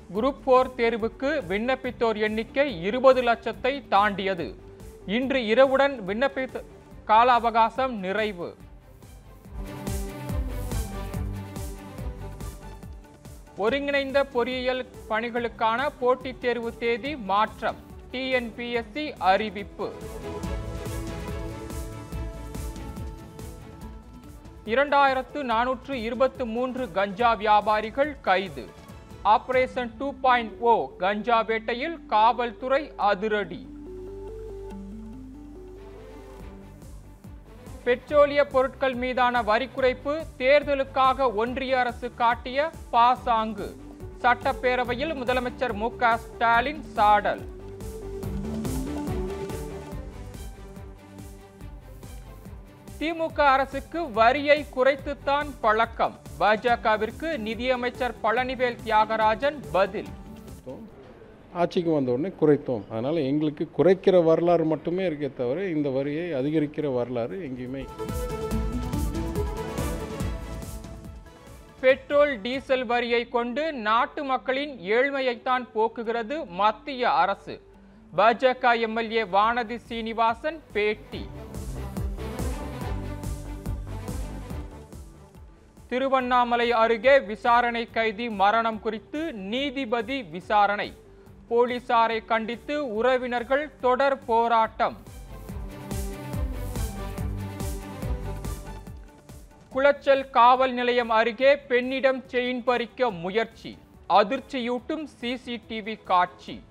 group four தேர்வுக்கு விண்ணப்பித்தோர் எண்ணிக்கை இருபது லட்சத்தை தாண்டியது இன்று இரவுடன் விண்ணப்பித்த கால அவகாசம் நிறைவு ஒருங்கிணைந்த பொறியியல் பணிகளுக்கான போட்டித் தேர்வு தேதி மாற்றம் டிஎன்பிஎஸ்சி அறிவிப்பு இரண்டாயிரத்து நானூற்று இருபத்து மூன்று கஞ்சா வியாபாரிகள் கைது ஆபரேஷன் டூ பாயிண்ட் ஓ கஞ்சா வேட்டையில் காவல்துறை அதிரடி பெட்ரோலிய பொருட்கள் மீதான வரி குறைப்பு தேர்தலுக்காக ஒன்றிய அரசு காட்டிய பாசாங்கு சட்டப்பேரவையில் முதலமைச்சர் மு க ஸ்டாலின் சாடல் திமுக அரசுக்கு வரியை குறைத்துத்தான் பழக்கம் பாஜகவிற்கு நிதியமைச்சர் பழனிவேல் தியாகராஜன் பதில் குறைத்தோம் ஆட்சிக்கு வந்த உடனே குறைத்தோம் அதனால் எங்களுக்கு குறைக்கிற வரலாறு மட்டுமே இருக்கே தவிர இந்த வரியை அதிகரிக்கிற வரலாறு எங்கேயுமே பெட்ரோல் டீசல் வரியை கொண்டு நாட்டு மக்களின் ஏழ்மையைத்தான் போக்குகிறது மத்திய அரசு பாஜக எம்எல்ஏ வானதி சீனிவாசன் பேட்டி திருவண்ணாமலை அருகே விசாரணை கைதி மரணம் குறித்து நீதிபதி விசாரணை போலீசாரை கண்டித்து உறவினர்கள் தொடர் போராட்டம் குளச்சல் காவல் நிலையம் அருகே பெண்ணிடம் செயின் பறிக்க முயற்சி அதிர்ச்சியூட்டும் சிசிடிவி காட்சி